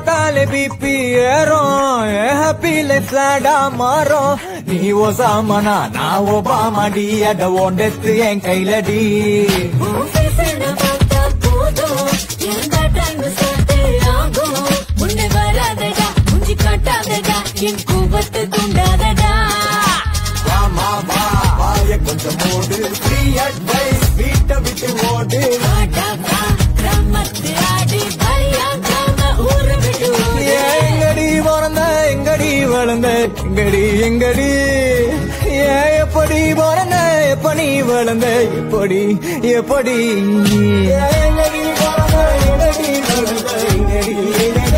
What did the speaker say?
பார்த்தாலே பிபி ஏறும் happy life ஸ்லாடா மாறும் நீ ஒசாமனா நான் ஒபாமாடி அட ஓண்டெத்து என் கையிலடி உன் face என்ன பார்த்தா போதும் எந்த time சாத்தே ஆகும் முன்னே வராதடா மூஞ்சி காட்டாதடா என் கோபத்தை தூண்டாதடா வாமா வா வாய கொஞ்சம் மூடு ஃப்ரீ அட்வைஸ் வீட்டை விட்டு ஓடு வாடா வா கிராமத்து ஆடி பலியாகாம ஊரை விட்டு ஓடு. ஏன் எங்கடி பிறந்த எங்கடி வளர்ந்த எங்கடி எங்கடி ஏன் எப்படி பிறந்த எப்ப நீ வளர்ந்த எப்படி எப்படி ஏன் எங்கடி பிறந்த எங்கடி வளர்ந்த எங்கடி எங்கடி